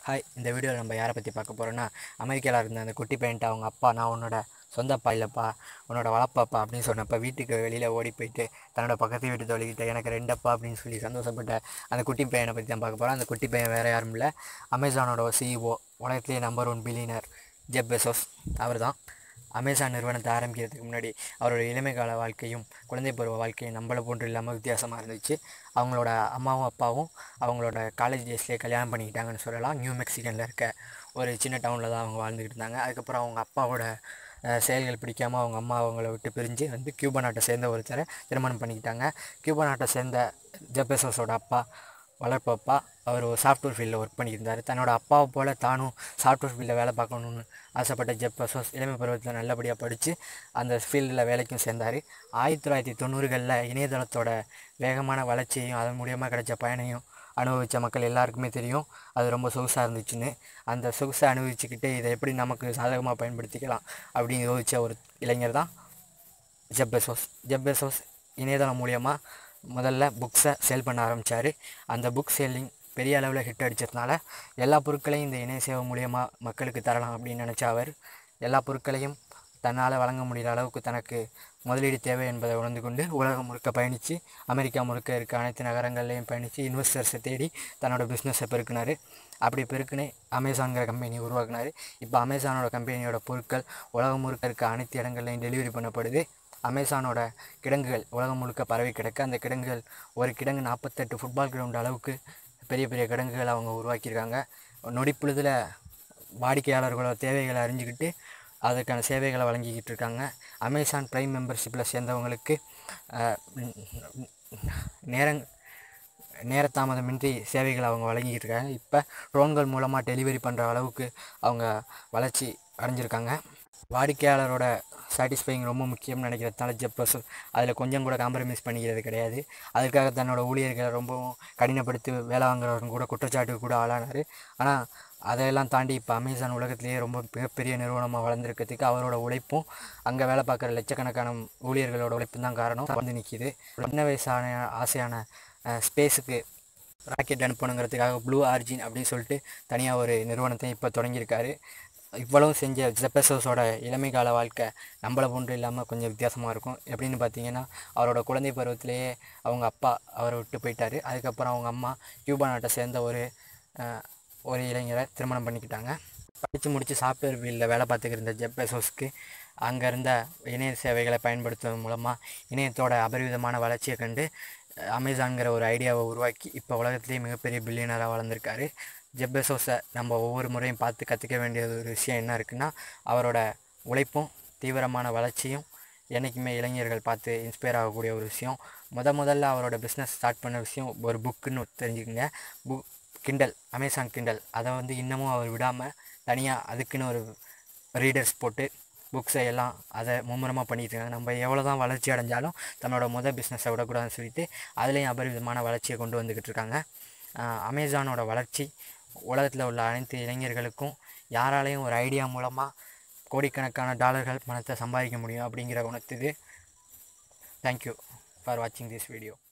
hi இந்த வீடியோவில் நம்ம யாரை பற்றி பார்க்க போகிறோன்னா அமெரிக்காவில் இருந்த அந்த குட்டி பையன்ட்ட அவங்க அப்பா நான் உன்னோட சொந்த அப்பா இல்லைப்பா உன்னோட வளப்பாப்பா அப்படின்னு சொன்னப்போ வீட்டுக்கு வெளியில் ஓடி போயிட்டு தன்னோட பக்கத்து வீட்டு தோழிக்கிட்ட எனக்கு ரெண்டப்பா அப்படின்னு சொல்லி சந்தோஷப்பட்ட அந்த குட்டி பையனை பற்றி தான் பார்க்க போகிறோம் அந்த குட்டி பையன் வேறு யாரும் இல்லை அமேசானோட சிஇஓ உலகத்திலேயே number one billionaire Jeff Bezos அவர் தான் அமேசான் நிறுவனத்தை ஆரம்பிக்கிறதுக்கு முன்னாடி அவரோட இளமை கால வாழ்க்கையும் குழந்தை பருவ வாழ்க்கையும் நம்மளை போன்று இல்லாமல் வித்தியாசமாக இருந்துச்சு அவங்களோட அம்மாவும் அப்பாவும் அவங்களோட காலேஜ் டேஸ்லேயே கல்யாணம் பண்ணிக்கிட்டாங்கன்னு சொல்லலாம் நியூ மெக்சிகனில் இருக்க ஒரு சின்ன டவுனில் தான் அவங்க வாழ்ந்துக்கிட்டு இருந்தாங்க அதுக்கப்புறம் அவங்க அப்பாவோட அஹ், செயல்கள் பிடிக்காமல் அவங்க அம்மா அவங்கள விட்டு பிரிஞ்சு வந்து கியூபா நாட்டை சேர்ந்த ஒருத்தரை திருமணம் பண்ணிக்கிட்டாங்க கியூபா நாட்டை சேர்ந்த ஜெபேசோஸோட அப்பா வளர்ப்பப்பா அவர் ஒரு சாஃப்ட்வேர் ஃபீல்டில் ஒர்க் பண்ணியிருந்தார் தன்னோட அப்பாவை போல் தானும் சாஃப்ட்வேர் ஃபீல்டில் வேலை பார்க்கணுன்னு ஆசைப்பட்ட ஜெப் பெசோஸ் இளமை பருவத்தில் நல்லபடியாக படித்து அந்த ஃபீல்டில் வேலைக்கும் சேர்ந்தார் ஆயிரத்தி தொள்ளாயிரத்தி தொண்ணூறுகளில் இணையதளத்தோட வேகமான வளர்ச்சியையும் அதன் மூலியமாக கிடைச்ச பயனையும் அனுபவித்த மக்கள் எல்லாருக்குமே தெரியும் அது ரொம்ப சொகுசாக இருந்துச்சுன்னு அந்த சொகுசை அனுபவிச்சுக்கிட்டு இதை எப்படி நமக்கு சாதகமாக பயன்படுத்திக்கலாம் அப்படின்னு யோசித்த ஒரு இளைஞர் தான் ஜெப் பெசோஸ் ஜெப் பெசோஸ் இணையதளம் மூலியமாக முதல்ல புக்ஸை சேல் பண்ண ஆரம்பித்தார் அந்த புக் சேல்லிங் பெரிய அளவில் ஹிட் அடித்ததுனால எல்லா பொருட்களையும் இந்த இணைய சேவை மூலியமாக மக்களுக்கு தரலாம் அப்படின்னு நினச்ச அவர் எல்லா பொருட்களையும் தன்னால் வழங்க முடிகிற அளவுக்கு தனக்கு முதலீடு தேவை என்பதை உணர்ந்து கொண்டு உலகம் முழுக்க பயணித்து அமெரிக்கா முழுக்க இருக்க அனைத்து நகரங்கள்லையும் பயணித்து இன்வெஸ்டர்ஸை தேடி தன்னோட பிஸ்னஸை பெருக்கினார் அப்படி பெருக்குனே அமேசான்கிற கம்பெனி உருவாக்குனார் இப்போ அமேசானோட கம்பெனியோட பொருட்கள் உலகம் முழுக்க இருக்க அனைத்து இடங்கள்லையும் டெலிவரி பண்ணப்படுது அமேசானோட கிடங்குகள் உலகம் முழுக்க பரவி கிடக்க அந்த கிடங்குகள் ஒரு கிடங்கு நாற்பத்தெட்டு ஃபுட்பால் கிரவுண்ட் அளவுக்கு பெரிய பெரிய கிடங்குகள் அவங்க உருவாக்கியிருக்காங்க நொடிப்பொழுதில் வாடிக்கையாளர்களோட தேவைகளை அறிஞ்சிக்கிட்டு அதற்கான சேவைகளை வழங்கிக்கிட்டு இருக்காங்க அமேசான் ப்ரைம் மெம்பர்ஷிப்பில் சேர்ந்தவங்களுக்கு அஹ், நேரங் நேரத்தாமதமின்றி சேவைகளை அவங்க வழங்கிக்கிட்டு இருக்காங்க இப்போ ட்ரோன்கள் மூலமாக டெலிவரி பண்ணுற அளவுக்கு அவங்க வளர்ச்சி அடைஞ்சிருக்காங்க வாடிக்கையாளரோட சாட்டிஸ்ஃபைங் ரொம்ப முக்கியம்னு நினைக்கிறதுனால ஜெப்பஸ் அதில் கொஞ்சம் கூட காம்ப்ரமைஸ் பண்ணிக்கிறது கிடையாது அதுக்காக தன்னோட ஊழியர்களை ரொம்பவும் கடினப்படுத்தி வேலை வாங்குறவங்க கூட குற்றச்சாட்டுக்கு கூட ஆளானார் ஆனால் அதையெல்லாம் தாண்டி இப்போ அமேசான் உலகத்திலேயே ரொம்ப மிகப்பெரிய நிறுவனமாக வளர்ந்துருக்கிறதுக்கு அவரோட உழைப்பும் அங்கே வேலை பார்க்குற லட்சக்கணக்கான ஊழியர்களோட உழைப்பும் தான் காரணம் வந்து நிற்கிது சின்ன வயசான ஆசையான ஸ்பேஸுக்கு ராக்கெட் அனுப்பணுங்கிறதுக்காக ப்ளூ ஆர்ஜின் அப்படின்னு சொல்லிட்டு தனியாக ஒரு நிறுவனத்தை இப்போ தொடங்கியிருக்காரு இவ்வளவு செஞ்ச ஜெப்பசோஸோட இளமை கால வாழ்க்கை நம்மளை போன்று இல்லாமல் கொஞ்சம் வித்தியாசமாக இருக்கும் எப்படின்னு பார்த்தீங்கன்னா அவரோட குழந்தை பருவத்திலேயே அவங்க அப்பா அவரை விட்டு போயிட்டாரு அதுக்கப்புறம் அவங்க அம்மா கியூபா நாட்டை சேர்ந்த ஒரு அஹ், ஒரு இளைஞரை திருமணம் பண்ணிக்கிட்டாங்க படித்து முடித்து சாஃப்ட்வேர் ஃபீல்டில் வேலை பார்த்துக்கிட்டு இருந்த ஜெப் பெசோஸ்க்கு அங்கே இருந்த இணைய சேவைகளை பயன்படுத்துவதன் மூலமாக இணையத்தோட அபரிவிதமான வளர்ச்சியை கண்டு அஹ், அமேசான்கிற ஒரு ஐடியாவை உருவாக்கி இப்போ உலகத்திலேயே மிகப்பெரிய பில்லியனராக வளர்ந்துருக்காரு ஜெப் பெசோஸை நம்ம ஒவ்வொரு முறையும் பார்த்து கற்றுக்க வேண்டிய ஒரு விஷயம் என்ன இருக்குன்னா அவரோட உழைப்பும் தீவிரமான வளர்ச்சியும் என்றைக்குமே இளைஞர்கள் பார்த்து இன்ஸ்பயர் ஆகக்கூடிய ஒரு விஷயம் முத முதல்ல அவரோட பிஸ்னஸ் ஸ்டார்ட் பண்ண விஷயம் ஒரு புக்குன்னு தெரிஞ்சுக்கங்க புக் கிண்டல் அமேசான் கிண்டல் அதை வந்து இன்னமும் அவர் விடாமல் தனியாக அதுக்குன்னு ஒரு ரீடர்ஸ் போட்டு புக்ஸை எல்லாம் அதை மும்முரமாக பண்ணிட்டு இருக்காங்க நம்ம எவ்வளோ தான் வளர்ச்சி அடைஞ்சாலும் தன்னோட முதல் பிஸ்னஸை விடக்கூடாதுன்னு சொல்லிட்டு அதுலேயும் அபரிவிதமான வளர்ச்சியை கொண்டு வந்துக்கிட்டு இருக்காங்க ஆஹ் அமேசானோட வளர்ச்சி உலகத்தில் உள்ள அனைத்து இளைஞர்களுக்கும் யாராலையும் ஒரு ஐடியா மூலமாக கோடிக்கணக்கான டாலர்கள் பணத்தை சம்பாதிக்க முடியும் அப்படிங்கிற உணர்த்துது தேங்க்யூ ஃபார் வாட்சிங் திஸ் வீடியோ